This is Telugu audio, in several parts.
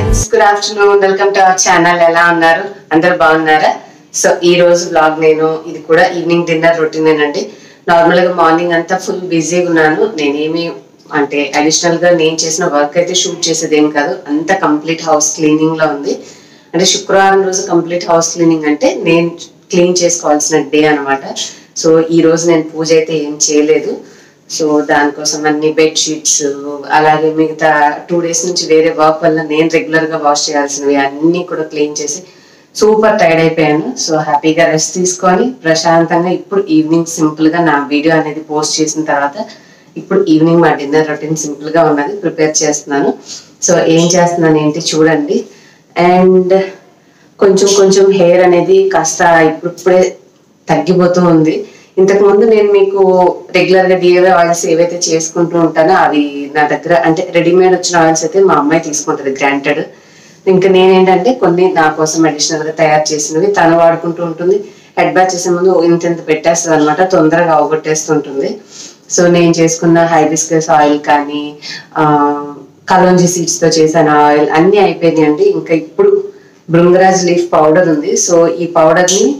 friends good afternoon welcome to our channel ఎలా ఉన్నారు అందరు బాగున్నారా సో ఈ రోజు బ్లాగ్ నేను ఇది కూడా ఈవినింగ్ డిన్నర్ రొటీన్ అండి నార్మల్ గా మార్నింగ్ అంతా ఫుల్ బిజీగా ఉన్నాను నేనేమి అంటే అడిషనల్ గా నేను చేసిన వర్క్ అయితే షూట్ చేసేది ఏం కాదు అంత కంప్లీట్ హౌస్ క్లీనింగ్ లో ఉంది అంటే శుక్రవారం రోజు కంప్లీట్ హౌస్ క్లీనింగ్ అంటే నేను క్లీన్ చేసుకోవాల్సిన డే అన్నమాట సో ఈ రోజు నేను పూజ అయితే ఏం చేయలేదు సో దానికోసం అన్ని బెడ్ షీట్స్ అలాగే మిగతా టూ డేస్ నుంచి వేరే వర్క్ వల్ల నేను రెగ్యులర్ గా వాష్ చేయాల్సినవి అన్ని కూడా క్లీన్ చేసి సూపర్ టైర్డ్ అయిపోయాను సో హ్యాపీగా రెస్ట్ తీసుకొని ప్రశాంతంగా ఇప్పుడు ఈవినింగ్ సింపుల్ గా నా వీడియో అనేది పోస్ట్ చేసిన తర్వాత ఇప్పుడు ఈవినింగ్ మా డిన్నర్ రొటీన్ సింపుల్ గా ఉన్నది ప్రిపేర్ చేస్తున్నాను సో ఏం చేస్తున్నాను ఏంటి చూడండి అండ్ కొంచెం కొంచెం హెయిర్ అనేది కాస్త ఇప్పుడిప్పుడే తగ్గిపోతూ ఉంది ఇంతకు ముందు నేను మీకు రెగ్యులర్ గా డిఏవై ఆయిల్స్ ఏవైతే చేసుకుంటూ ఉంటానో అవి నా దగ్గర అంటే రెడీమేడ్ వచ్చిన ఆయిల్స్ అయితే మా అమ్మాయి తీసుకుంటది గ్రాంటెడ్ ఇంకా నేనేంటంటే కొన్ని నా కోసం అడిషనల్ గా తయారు చేసినవి తను వాడుకుంటూ ఉంటుంది హెడ్ బాత్ చేసే ముందు ఇంత ఇంత పెట్టేస్తుంది అనమాట తొందరగా అవగొట్టేస్తుంటుంది సో నేను చేసుకున్న హైబిస్కస్ ఆయిల్ కానీ ఆ కలోంజీ సీడ్స్ తో చేసిన ఆయిల్ అన్ని అయిపోయినాయండి ఇంకా ఇప్పుడు బృంగరాజ్ లీఫ్ పౌడర్ ఉంది సో ఈ పౌడర్ ని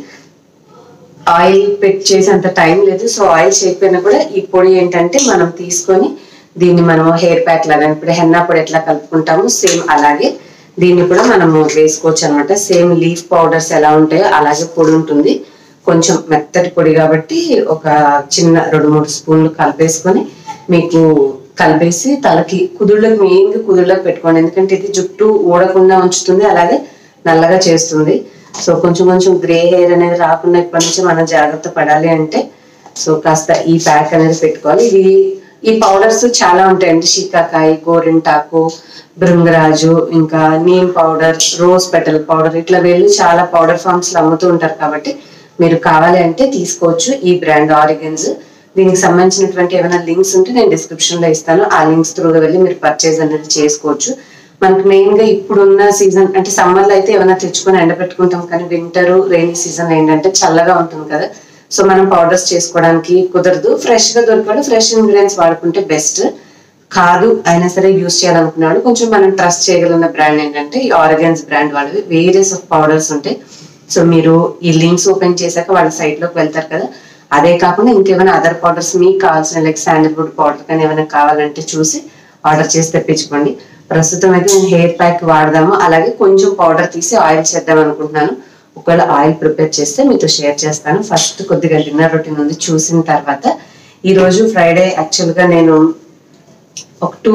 ఆయిల్ పెట్టి చేసేంత టైం లేదు సో ఆయిల్ చేయకపోయినా కూడా ఈ పొడి ఏంటంటే మనం తీసుకొని దీన్ని మనం హెయిర్ ప్యాక్ లాగా ఇప్పుడు హెన్నా పొడి ఎట్లా కలుపుకుంటామో సేమ్ అలాగే దీన్ని కూడా మనము వేసుకోవచ్చు అనమాట సేమ్ లీఫ్ పౌడర్స్ ఎలా ఉంటాయో అలాగే పొడి ఉంటుంది కొంచెం మెత్తటి పొడి కాబట్టి ఒక చిన్న రెండు మూడు స్పూన్లు కలిపేసుకొని మీకు కలిపేసి తలకి కుదుళ్ళకి మెయిన్ గా కుదుళ్ళకి పెట్టుకోండి ఎందుకంటే ఇది జుట్టు ఊడకుండా ఉంచుతుంది అలాగే నల్లగా చేస్తుంది సో కొంచెం కొంచెం గ్రే హెయిర్ అనేది రాకుండా ఇప్పటి నుంచి మనం జాగ్రత్త పడాలి అంటే సో కాస్త ఈ ప్యాక్ అనేది పెట్టుకోవాలి ఇది ఈ పౌడర్స్ చాలా ఉంటాయండి శీకాకాయ గోరింటాకు బృంగరాజు ఇంకా neem powder rose petal powder ఇట్లా వెళ్ళి చాలా పౌడర్ ఫార్మ్స్ లో అమ్ముతూ ఉంటారు కాబట్టి మీరు కావాలి అంటే తీసుకోవచ్చు ఈ బ్రాండ్ ఆరిగన్స్ దీనికి సంబంధించినటువంటి ఏమైనా లింక్స్ ఉంటే నేను డిస్క్రిప్షన్ లో ఇస్తాను ఆ లింక్స్ త్రూగా వెళ్ళి మీరు పర్చేజ్ అనేది చేసుకోవచ్చు మనకి మెయిన్ గా ఇప్పుడున్న సీజన్ అంటే సమ్మర్ లో అయితే ఏమైనా తెచ్చుకొని ఎండబెట్టుకుంటాం కానీ వింటర్ రైనీ సీజన్ ఏంటంటే చల్లగా ఉంటుంది కదా సో మనం పౌడర్స్ చేసుకోవడానికి కుదరదు ఫ్రెష్ గా దొరికాడు ఫ్రెష్ ఇంగ్రీడియంట్స్ వాడుకుంటే బెస్ట్ కాదు అయినా సరే యూస్ చేయాలనుకున్నాడు కొంచెం మనం ట్రస్ట్ చేయగలిగిన బ్రాండ్ ఏంటంటే ఈ ఆర్గాన్స్ బ్రాండ్ వాళ్ళవి వేరియస్ ఆఫ్ పౌడర్స్ ఉంటాయి సో మీరు ఈ లింక్స్ ఓపెన్ చేశాక వాళ్ళ సైట్ లోకి వెళ్తారు కదా అదే కాకుండా ఇంకేమైనా అదర్ పౌడర్స్ మీకు కావాల్సిన లైక్ శాండిల్వుడ్ పౌడర్ కానీ ఏమైనా కావాలంటే చూసి ఆర్డర్ చేసి తెప్పించుకోండి ప్రస్తుతం అయితే నేను హెయిర్ ప్యాక్ వాడదాము అలాగే కొంచెం పౌడర్ తీసి ఆయిల్ చేద్దాం అనుకుంటున్నాను ఒకవేళ ఆయిల్ ప్రిపేర్ చేస్తే మీతో షేర్ చేస్తాను ఫస్ట్ కొద్దిగా డిన్నర్ రొటీన్ ఉంది చూసిన తర్వాత ఈ రోజు ఫ్రైడే యాక్చువల్ గా నేను ఒక టూ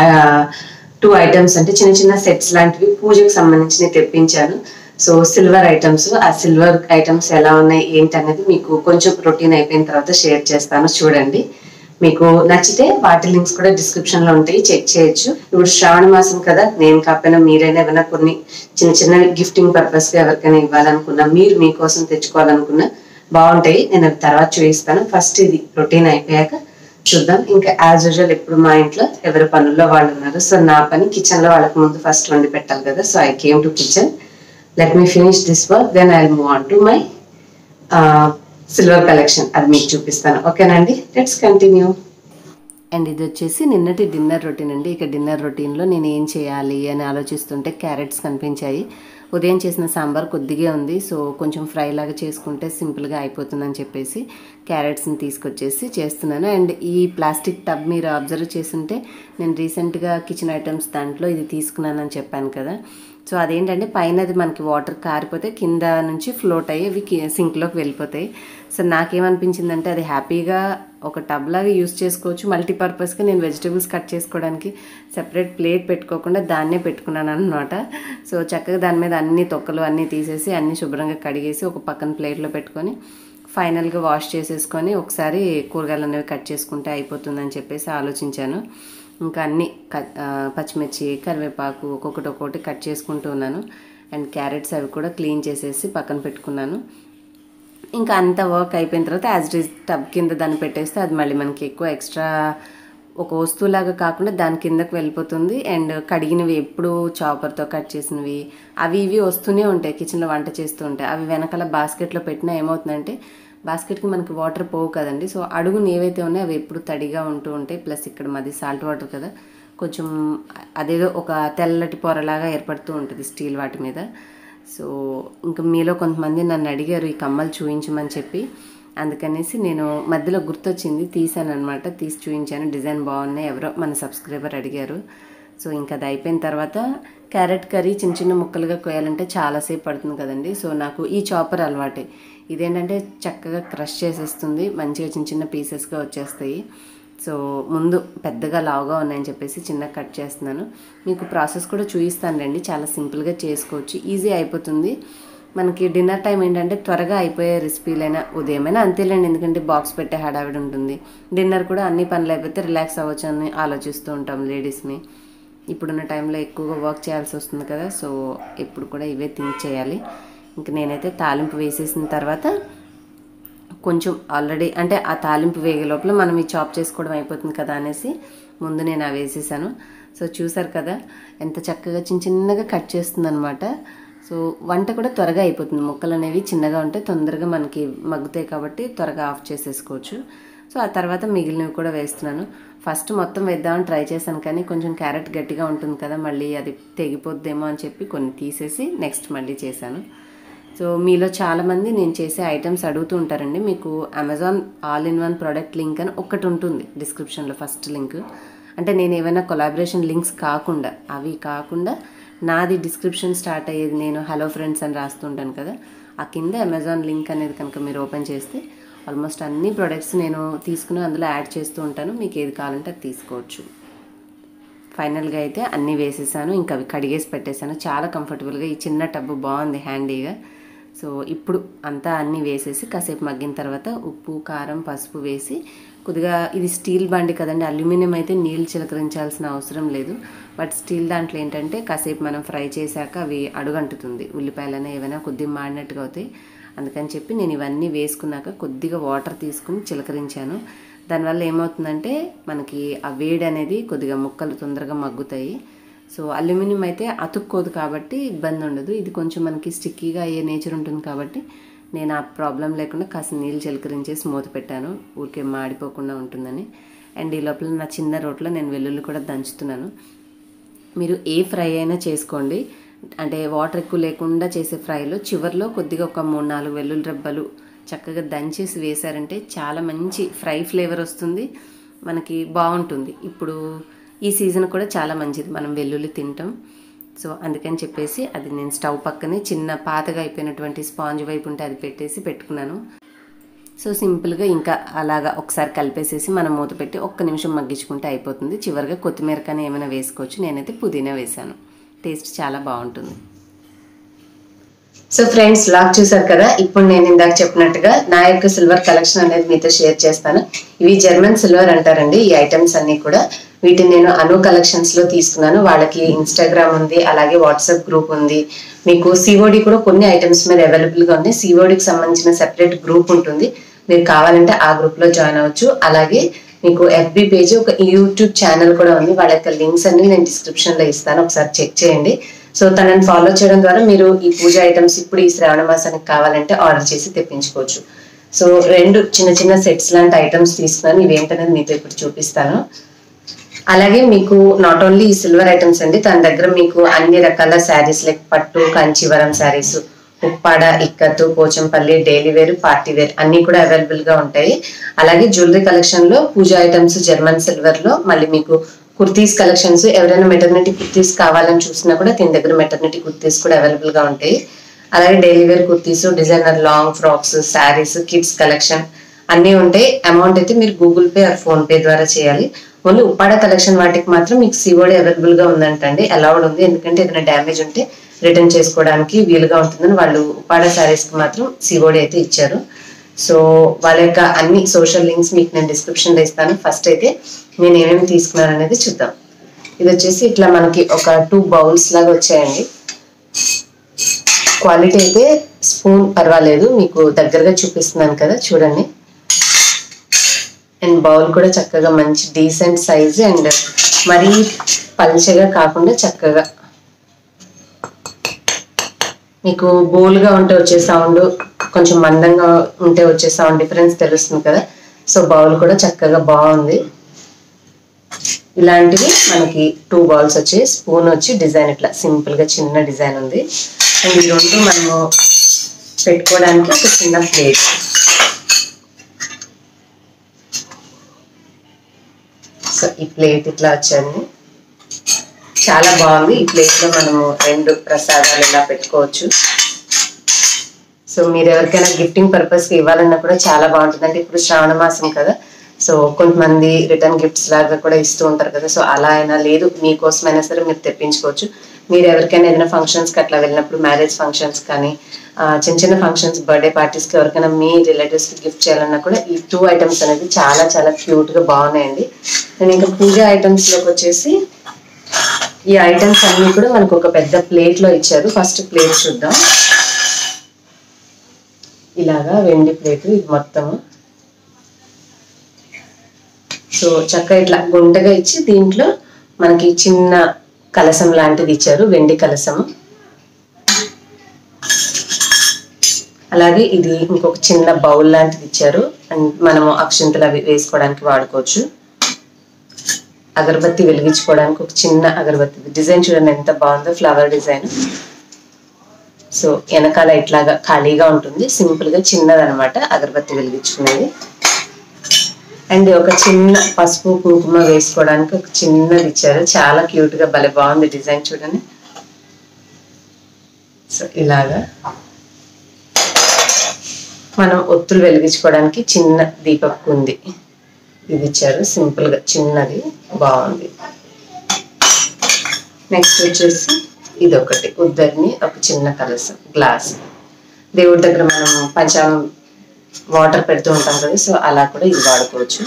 టూ ఐటమ్స్ అంటే చిన్న చిన్న సెట్స్ లాంటివి పూజకు సంబంధించినవి తెప్పించాను సో సిల్వర్ ఐటమ్స్ ఆ సిల్వర్ ఐటమ్స్ ఎలా ఉన్నాయి ఏంటి అనేది మీకు కొంచెం రొటీన్ అయిపోయిన తర్వాత షేర్ చేస్తాను చూడండి మీకు నచ్చితే వాటి లింక్స్ కూడా డిస్క్రిప్షన్ లో ఉంటాయి చెక్ చేయొచ్చు ఇప్పుడు శ్రావణ మాసం కదా నేను కాకపోయినా మీరైనా ఏమైనా కొన్ని చిన్న చిన్న గిఫ్టింగ్ పర్పస్ గా ఎవరికైనా ఇవ్వాలనుకున్నా మీరు మీకోసం తెచ్చుకోవాలనుకున్నా బాగుంటాయి నేను అవి తర్వాత చూపిస్తాను ఫస్ట్ ఇది రొటీన్ అయిపోయాక చూద్దాం ఇంకా యాజ్ యూజువల్ ఎప్పుడు మా ఇంట్లో ఎవరి పనుల్లో వాళ్ళు ఉన్నారు సో నా పని కిచెన్ లో వాళ్ళకి ముందు ఫస్ట్ వండి పెట్టాలి కదా so I came to kitchen let me finish this work then I move on to my silver collection అది మీకు చూపిస్తాను ఓకేనండి లెట్స్ కంటిన్యూ అండ్ ఇది వచ్చేసి నిన్నటి డిన్నర్ రొటీన్ అండి ఇక డిన్నర్ రొటీన్లో నేను ఏం చేయాలి అని ఆలోచిస్తుంటే క్యారెట్స్ కనిపించాయి ఉదయం చేసిన సాంబార్ కొద్దిగా ఉంది సో కొంచెం ఫ్రై లాగా చేసుకుంటే సింపుల్గా అయిపోతుందని చెప్పేసి క్యారెట్స్ని తీసుకొచ్చేసి చేస్తున్నాను అండ్ ఈ ప్లాస్టిక్ టబ్ మీరు అబ్జర్వ్ చేస్తుంటే నేను రీసెంట్గా కిచెన్ ఐటమ్స్ దాంట్లో ఇది తీసుకున్నానని చెప్పాను కదా సో అదేంటంటే పైన అది మనకి వాటర్ కారిపోతే కింద నుంచి ఫ్లోట్ అయ్యి అవి సింక్లోకి వెళ్ళిపోతాయి సో నాకేమనిపించిందంటే అది హ్యాపీగా ఒక టబ్ లాగా యూస్ చేసుకోవచ్చు మల్టీపర్పస్గా నేను వెజిటేబుల్స్ కట్ చేసుకోవడానికి సెపరేట్ ప్లేట్ పెట్టుకోకుండా దాన్నే పెట్టుకున్నాను అనమాట సో చక్కగా దాని మీద అన్ని తొక్కలు అన్నీ తీసేసి అన్ని శుభ్రంగా కడిగేసి ఒక పక్కన ప్లేట్లో పెట్టుకొని ఫైనల్గా వాష్ చేసేసుకొని ఒకసారి కూరగాయలు అనేవి కట్ చేసుకుంటే అయిపోతుందని చెప్పేసి ఆలోచించాను ఇంకా అన్ని కట్ పచ్చిమిర్చి కరివేపాకు ఒక్కొక్కటి ఒక్కొక్కటి కట్ చేసుకుంటూ ఉన్నాను అండ్ క్యారెట్స్ అవి కూడా క్లీన్ చేసేసి పక్కన పెట్టుకున్నాను ఇంకా అంత వర్క్ అయిపోయిన తర్వాత యాజ్ ఇట్ ఈస్ టబ్ కింద దాన్ని పెట్టేస్తే అది మళ్ళీ మనకి ఎక్కువ ఎక్స్ట్రా ఒక వస్తువులాగా కాకుండా దాని కిందకు వెళ్ళిపోతుంది అండ్ కడిగినవి ఎప్పుడు చాపర్తో కట్ చేసినవి అవి ఇవి వస్తూనే ఉంటాయి కిచెన్లో వంట చేస్తూ ఉంటాయి అవి వెనకాల బాస్కెట్లో పెట్టినా ఏమవుతుందంటే బాస్కెట్కి మనకి వాటర్ పోవు కదండి సో అడుగున ఏవైతే ఉన్నాయో అవి ఎప్పుడు తడిగా ఉంటూ ఉంటాయి ప్లస్ ఇక్కడ మాది సాల్ట్ వాటర్ కదా కొంచెం అదేదో ఒక తెల్లటి పొరలాగా ఏర్పడుతూ ఉంటుంది స్టీల్ వాటి మీద సో ఇంకా మీలో కొంతమంది నన్ను అడిగారు ఈ కమ్మలు చూపించమని చెప్పి అందుకనేసి నేను మధ్యలో గుర్తొచ్చింది తీసాను అనమాట తీసి చూపించాను డిజైన్ బాగున్నాయి ఎవరో మన సబ్స్క్రైబర్ అడిగారు సో ఇంకా అది అయిపోయిన తర్వాత క్యారెట్ కర్రీ చిన్న చిన్న ముక్కలుగా కోయాలంటే చాలాసేపు పడుతుంది కదండి సో నాకు ఈ చాపర్ అలవాటే ఇదేంటంటే చక్కగా క్రష్ చేసేస్తుంది మంచిగా చిన్న చిన్న పీసెస్గా వచ్చేస్తాయి సో ముందు పెద్దగా లావుగా ఉన్నాయని చెప్పేసి చిన్నగా కట్ చేస్తున్నాను మీకు ప్రాసెస్ కూడా చూపిస్తానులేండి చాలా సింపుల్గా చేసుకోవచ్చు ఈజీ అయిపోతుంది మనకి డిన్నర్ టైం ఏంటంటే త్వరగా అయిపోయే రెసిపీలైనా ఉదయమైనా అంతేలేండి ఎందుకంటే బాక్స్ పెట్టే హడావిడి ఉంటుంది డిన్నర్ కూడా అన్ని పనులు అయిపోతే రిలాక్స్ అవ్వచ్చు అని ఆలోచిస్తూ ఉంటాం లేడీస్ని ఇప్పుడున్న టైంలో ఎక్కువగా వర్క్ చేయాల్సి వస్తుంది కదా సో ఎప్పుడు కూడా ఇవే థింక్ చేయాలి ఇంక నేనైతే తాలింపు వేసేసిన తర్వాత కొంచెం ఆల్రెడీ అంటే ఆ తాలింపు వేగే లోపల మనం ఈ చాప్ చేసుకోవడం అయిపోతుంది కదా అనేసి ముందు నేను అవి వేసేసాను సో చూసారు కదా ఎంత చక్కగా చిన్న చిన్నగా కట్ చేస్తుంది అనమాట సో వంట కూడా త్వరగా అయిపోతుంది ముక్కలు అనేవి చిన్నగా ఉంటే తొందరగా మనకి మగ్గుతాయి కాబట్టి త్వరగా ఆఫ్ చేసేసుకోవచ్చు సో ఆ తర్వాత మిగిలినవి కూడా వేస్తున్నాను ఫస్ట్ మొత్తం వేద్దామని ట్రై చేశాను కానీ కొంచెం క్యారెట్ గట్టిగా ఉంటుంది కదా మళ్ళీ అది తెగిపోద్దేమో అని చెప్పి కొన్ని తీసేసి నెక్స్ట్ మళ్ళీ చేశాను సో మీలో చాలామంది నేను చేసే ఐటమ్స్ అడుగుతూ ఉంటారండి మీకు Amazon all in one product link అని ఒకటి ఉంటుంది డిస్క్రిప్షన్లో ఫస్ట్ లింక్ అంటే నేను ఏమైనా కొలాబరేషన్ లింక్స్ కాకుండా అవి కాకుండా నాది డిస్క్రిప్షన్ స్టార్ట్ అయ్యేది నేను హలో ఫ్రెండ్స్ అని రాస్తుంటాను కదా ఆ కింద అమెజాన్ లింక్ అనేది కనుక మీరు ఓపెన్ చేస్తే ఆల్మోస్ట్ అన్ని ప్రొడక్ట్స్ నేను తీసుకుని అందులో యాడ్ చేస్తూ ఉంటాను మీకు ఏది కావాలంటే అది తీసుకోవచ్చు ఫైనల్గా అయితే అన్నీ వేసేసాను ఇంకా అవి కడిగేసి పెట్టేశాను చాలా కంఫర్టబుల్గా ఈ చిన్న టబ్బు బాగుంది హ్యాండీగా సో ఇప్పుడు అంతా అన్నీ వేసేసి కాసేపు మగ్గిన తర్వాత ఉప్పు కారం పసుపు వేసి కొద్దిగా ఇది స్టీల్ బండి కదండి అల్యూమినియం అయితే నీళ్ళు చిలకరించాల్సిన అవసరం లేదు బట్ స్టీల్ దాంట్లో ఏంటంటే కాసేపు మనం ఫ్రై చేశాక అవి అడుగంటుతుంది ఉల్లిపాయలనే ఏవైనా కొద్దిగా మాడినట్టుగా అవుతాయి అందుకని చెప్పి నేను ఇవన్నీ వేసుకున్నాక కొద్దిగా వాటర్ తీసుకుని చిలకరించాను దానివల్ల ఏమవుతుందంటే మనకి ఆ వేడి అనేది కొద్దిగా ముక్కలు తొందరగా మగ్గుతాయి సో అల్యూమినియం అయితే అతుక్కోదు కాబట్టి ఇబ్బంది ఉండదు ఇది కొంచెం మనకి స్టిక్కీగా అయ్యే నేచర్ ఉంటుంది కాబట్టి నేను ఆ ప్రాబ్లం లేకుండా కాస్త నీళ్ళు చిలకరించేసి మూత పెట్టాను ఊరికే మాడిపోకుండా ఉంటుందని అండ్ ఈ లోపల నా చిన్న రోట్లో నేను వెల్లుల్లి కూడా దంచుతున్నాను మీరు ఏ ఫ్రై అయినా చేసుకోండి అంటే వాటర్ ఎక్కువ లేకుండా చేసే ఫ్రైలో చివరిలో కొద్దిగా ఒక మూడు నాలుగు వెల్లుల్లి రెబ్బలు చక్కగా దంచేసి వేశారంటే చాలా మంచి ఫ్రై ఫ్లేవర్ వస్తుంది మనకి బాగుంటుంది ఇప్పుడు ఈ సీజన్ కూడా చాలా మంచిది మనం వెల్లుల్లి తింటాం సో అందుకని చెప్పేసి అది నేను స్టవ్ పక్కనే చిన్న పాతగా అయిపోయినటువంటి స్పాంజ్ వైపు ఉంటే అది పెట్టేసి పెట్టుకున్నాను సో సింపుల్గా ఇంకా అలాగా ఒకసారి కలిపేసేసి మనం మూత పెట్టి ఒక్క నిమిషం మగ్గించుకుంటే అయిపోతుంది చివరిగా కొత్తిమీర కానీ ఏమైనా వేసుకోవచ్చు నేనైతే పుదీనా వేశాను టేస్ట్ చాలా బాగుంటుంది సో ఫ్రెండ్స్ లాక్ చూసారు కదా ఇప్పుడు నేను ఇందాక చెప్పినట్టుగా నా యొక్క సిల్వర్ కలెక్షన్ అనేది మీతో షేర్ చేస్తాను ఇవి జర్మన్ సిల్వర్ అంటారండి ఈ ఐటమ్స్ అన్ని కూడా వీటిని నేను అను కలెక్షన్స్ లో తీసుకున్నాను వాళ్ళకి ఇన్స్టాగ్రామ్ ఉంది అలాగే వాట్సాప్ గ్రూప్ ఉంది మీకు సిఓడి కూడా కొన్ని ఐటమ్స్ మీద అవైలబుల్ గా ఉన్నాయి సిఓడికి సంబంధించిన సెపరేట్ గ్రూప్ ఉంటుంది మీరు కావాలంటే ఆ గ్రూప్ లో జాయిన్ అవ్వచ్చు అలాగే మీకు ఎఫ్బి పేజ్ ఒక యూట్యూబ్ ఛానల్ కూడా ఉంది వాళ్ళ యొక్క లింక్స్ అన్ని నేను డిస్క్రిప్షన్ లో ఇస్తాను ఒకసారి చెక్ చేయండి సో తనని ఫాలో చేయడం ద్వారా మీరు ఈ పూజ ఐటమ్స్ ఇప్పుడు ఈ శ్రావణ మాసానికి కావాలంటే ఆర్డర్ చేసి తెప్పించుకోవచ్చు సో రెండు చిన్న చిన్న సెట్స్ లాంటి ఐటమ్స్ తీసుకున్నాను ఇవి ఏంటనేది మీతో ఇప్పుడు చూపిస్తాను అలాగే మీకు నాట్ ఓన్లీ ఈ సిల్వర్ ఐటమ్స్ అండి తన దగ్గర మీకు అన్ని రకాల శారీస్ లైక్ పట్టు Kanjeevaram saris Uppada ikat Pochampally daily wear party wear అన్ని కూడా అవైలబుల్ గా ఉంటాయి అలాగే జ్యువెలరీ కలెక్షన్ లో పూజ ఐటమ్స్ జర్మన్ సిల్వర్ లో మళ్ళీ మీకు కుర్తీస్ కలెక్షన్స్ ఎవరైనా మెటర్నిటీ కుర్తీస్ కావాలని చూసినా కూడా దీని దగ్గర మెటర్నిటీ కుర్తీస్ కూడా అవైలబుల్ గా ఉంటాయి అలాగే daily wear kurtis designer long frocks saris kids collection అన్నీ ఉంటాయి అమౌంట్ అయితే మీరు Google Pay or PhonePe ద్వారా చేయాలి ఓన్లీ ఉప్పాడ కలెక్షన్ వాటికి మాత్రం మీకు సిఓడి అవైలబుల్ గా ఉందంటండి అలౌడ్ ఉంది ఎందుకంటే ఏదైనా డ్యామేజ్ ఉంటే రిటర్న్ చేసుకోవడానికి వీలుగా ఉంటుందని వాళ్ళు ఉప్పాడ శారీస్ కి మాత్రం సిఓడి అయితే ఇచ్చారు సో వాళ్ళ యొక్క అన్ని సోషల్ లింక్స్ మీకు నేను డిస్క్రిప్షన్ లో ఇస్తాను ఫస్ట్ అయితే నేను ఏమేమి తీసుకున్నాను అనేది చూద్దాం ఇది వచ్చేసి ఇట్లా మనకి ఒక టూ బౌల్స్ లాగా వచ్చాయండి క్వాలిటీ అయితే స్పూన్ పర్వాలేదు మీకు దగ్గరగా చూపిస్తున్నాను కదా చూడండి అండ్ బౌల్ కూడా చక్కగా మంచి డీసెంట్ సైజ్ అండ్ మరీ పల్చగా కాకుండా చక్కగా మీకు బోల్గా ఉంటే వచ్చే సౌండ్ కొంచెం మందంగా ఉంటే వచ్చే సౌండ్ డిఫరెన్స్ తెలుస్తుంది కదా సో బౌల్ కూడా చక్కగా బాగుంది ఇలాంటివి మనకి టూ బౌల్స్ వచ్చి స్పూన్ వచ్చి డిజైన్ ఇట్లా సింపుల్ గా చిన్న డిజైన్ ఉంది అండ్ ఈ రెండు మనము పెట్టుకోవడానికి ఒక చిన్న ప్లేట్ సో ఈ ప్లేట్ ఇట్లా వచ్చాను చాలా బాగుంది ఈ ప్లేట్ లో మనము రెండు ప్రసాదాలు ఇలా పెట్టుకోవచ్చు సో మీరు ఎవరికైనా గిఫ్టింగ్ పర్పస్ కి ఇవ్వాలన్నా కూడా చాలా బాగుంటుంది అంటే ఇప్పుడు శ్రావణ మాసం కదా సో కొంతమంది రిటర్న్ గిఫ్ట్స్ లాగా కూడా ఇస్తూ ఉంటారు కదా సో అలా అయినా లేదు మీకోసమైనా సరే మీరు తెప్పించుకోవచ్చు మీరు ఎవరికైనా ఏదైనా ఫంక్షన్స్ కి అట్లా వెళ్ళినప్పుడు మ్యారేజ్ ఫంక్షన్స్ కానీ ఆ, చిన్న చిన్న ఫంక్షన్స్ బర్త్డే పార్టీస్ కి ఎవరికైనా మీ రిలేటివ్స్ కి గిఫ్ట్ చేయాలన్నా కూడా ఈ టూ ఐటమ్స్ అనేది చాలా చాలా క్యూట్ గా బాగున్నాయండి నేను ఇంకా పూజ ఐటమ్స్ లోకి వచ్చేసి ఈ ఐటమ్స్ అన్ని కూడా మనకు ఒక పెద్ద ప్లేట్ లో ఇచ్చారు ఫస్ట్ ప్లేట్ చూద్దాం ఇలాగా వెండి ప్లేట్ ఇది మొత్తము సో చక్కగా ఇట్లా గుంటగా ఇచ్చి దీంట్లో మనకి చిన్న కలసం లాంటిది ఇచ్చారు వెండి కలసము అలాగే ఇది ఇంకొక చిన్న బౌల్ లాంటిది ఇచ్చారు అండ్ మనము అక్షంతలు అవి వేసుకోవడానికి వాడుకోవచ్చు అగరబత్తి వెలిగించుకోవడానికి ఒక చిన్న అగరబత్తి డిజైన్ చూడండి ఎంత బాగుందో ఫ్లవర్ డిజైన్ సో వెనకాల ఇట్లాగా ఖాళీగా ఉంటుంది సింపుల్ గా చిన్నది అనమాట అగరబత్తి వెలిగించుకునేది అండ్ ఒక చిన్న పసుపు కుంకుమ వేసుకోవడానికి ఒక చిన్నది ఇచ్చారు చాలా క్యూట్ గా భలే బాగుంది డిజైన్ చూడండి సో ఇలాగా మనం ఒత్తులు వెలిగించుకోవడానికి చిన్న దీపపు ఉంది ఇది ఇచ్చారు సింపుల్ గా చిన్నది బాగుంది నెక్స్ట్ వచ్చేసి ఇది ఒకటి ఉద్దరిని ఒక చిన్న కలసం గ్లాస్ దేవుడి దగ్గర మనం పంచాం వాటర్ పెడుతూ ఉంటాం కదా సో అలా కూడా ఇది వాడుకోవచ్చు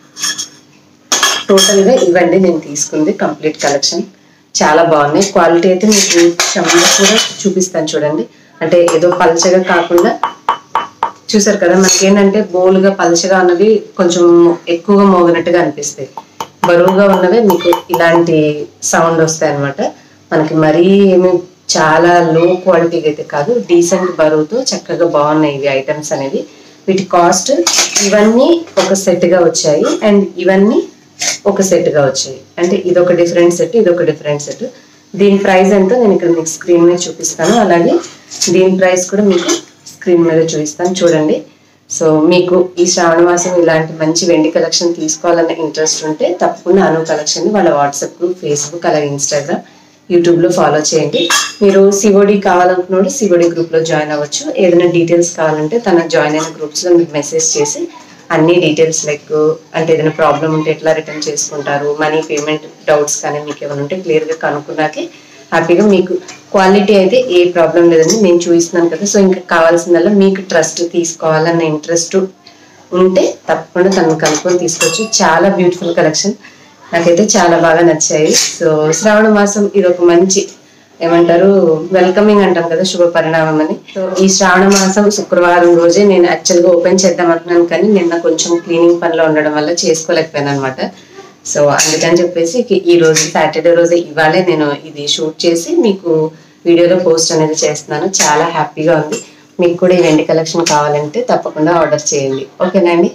టోటల్ గా ఇవ్వండి నేను తీసుకుంది కంప్లీట్ కలెక్షన్ చాలా బాగున్నాయి క్వాలిటీ అయితే మీకు క్షమంగా కూడా చూపిస్తాను చూడండి అంటే ఏదో పల్చగా కాకుండా చూసారు కదా మనకి ఏంటంటే బోల్గా పలచగా ఉన్నవి కొంచెం ఎక్కువగా మోగినట్టుగా అనిపిస్తాయి బరువుగా ఉన్నవే మీకు ఇలాంటి సౌండ్ వస్తాయి అనమాట మనకి మరీ ఏమి చాలా లో క్వాలిటీగా అయితే కాదు డీసెంట్ బరువుతో చక్కగా బాగున్నాయి ఇవి ఐటమ్స్ అనేవి వీటి కాస్ట్ ఇవన్నీ ఒక సెట్ గా వచ్చాయి అండ్ ఇవన్నీ ఒక సెట్ గా వచ్చాయి అంటే ఇదొక డిఫరెంట్ సెట్ ఇదొక డిఫరెంట్ సెట్ దీని ప్రైస్ ఎంతో నేను ఇక్కడ మీకు స్క్రీన్ మీద చూపిస్తాను అలాగే దీని ప్రైస్ కూడా మీకు స్క్రీన్ మీద చూపిస్తాను చూడండి సో మీకు ఈ శ్రావణ మాసం ఇలాంటి మంచి వెండి కలెక్షన్ తీసుకోవాలన్న ఇంట్రెస్ట్ ఉంటే తప్పకుండా అను కలెక్షన్ వాళ్ళ వాట్సాప్ గ్రూప్ ఫేస్బుక్ అలాగే ఇన్స్టాగ్రామ్ యూట్యూబ్ లో ఫాలో చేయండి మీరు సిఓడి కావాలనుకున్నప్పుడు సిఓడి గ్రూప్ లో జాయిన్ అవ్వచ్చు ఏదైనా డీటెయిల్స్ కావాలంటే తన జాయిన్ అయిన గ్రూప్స్ లో మీకు మెసేజ్ చేసి అన్ని డీటెయిల్స్ లైక్ అంటే ఏదైనా ప్రాబ్లం ఉంటే ఎట్లా రిటర్న్ చేసుకుంటారు మనీ పేమెంట్ డౌట్స్ కానీ మీకు ఏమైనా ఉంటే క్లియర్ గా కనుక్కున్నాకే హ్యాపీగా మీకు క్వాలిటీ అయితే ఏ ప్రాబ్లం లేదండి నేను చూపిస్తున్నాను కదా సో ఇంకా కావాల్సిందల్లా మీకు ట్రస్ట్ తీసుకోవాలన్న ఇంట్రెస్ట్ ఉంటే తప్పకుండా తను కనుక్కొని తీసుకోవచ్చు చాలా బ్యూటిఫుల్ కలెక్షన్ నాకైతే చాలా బాగా నచ్చాయి సో శ్రావణ మాసం ఇది ఒక మంచి ఏమంటారు వెల్కమింగ్ అంటాం కదా శుభ పరిణామం అని సో ఈ శ్రావణ మాసం శుక్రవారం రోజే నేను యాక్చువల్ గా ఓపెన్ చేద్దాం అనుకున్నాను కానీ నిన్న కొంచెం క్లీనింగ్ పనిలో ఉండడం వల్ల చేసుకోలేకపోయాను అనమాట సో అందుకని చెప్పేసి ఇక ఈ రోజు సాటర్డే రోజు ఇవాళే నేను ఇది షూట్ చేసి మీకు వీడియోలో పోస్ట్ అనేది చేస్తున్నాను చాలా హ్యాపీగా ఉంది మీకు కూడా ఈ వెండి కలెక్షన్ కావాలంటే తప్పకుండా ఆర్డర్ చేయండి ఓకేనండి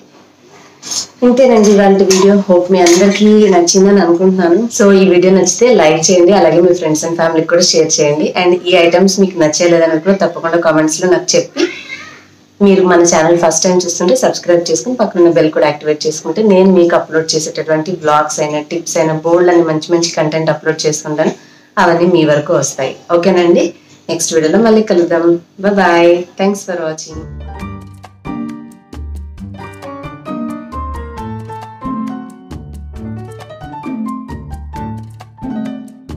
ఇంతేనండి ఇలాంటి వీడియో హోప్ మీ అందరికీ నచ్చిందని అనుకుంటున్నాను సో ఈ వీడియో నచ్చితే లైక్ చేయండి అలాగే మీ ఫ్రెండ్స్ అండ్ ఫ్యామిలీకి కూడా షేర్ చేయండి అండ్ ఈ ఐటమ్స్ మీకు నచ్చలేదని కూడా తప్పకుండా కామెంట్స్ లో నాకు చెప్పి మీరు మన ఛానల్ ఫస్ట్ టైం చూస్తుంటే సబ్స్క్రైబ్ చేసుకుని పక్కన బెల్ కూడా యాక్టివేట్ చేసుకుంటే నేను మీకు అప్లోడ్ చేసేటటువంటి బ్లాగ్స్ అయినా టిప్స్ అయినా బోల్డ్ అని మంచి మంచి కంటెంట్ అప్లోడ్ చేసుకుంటాను అవన్నీ మీ వరకు వస్తాయి ఓకేనండి నెక్స్ట్ వీడియోలో మళ్ళీ కలుద్దాం బాయ్ థ్యాంక్స్ ఫర్ వాచింగ్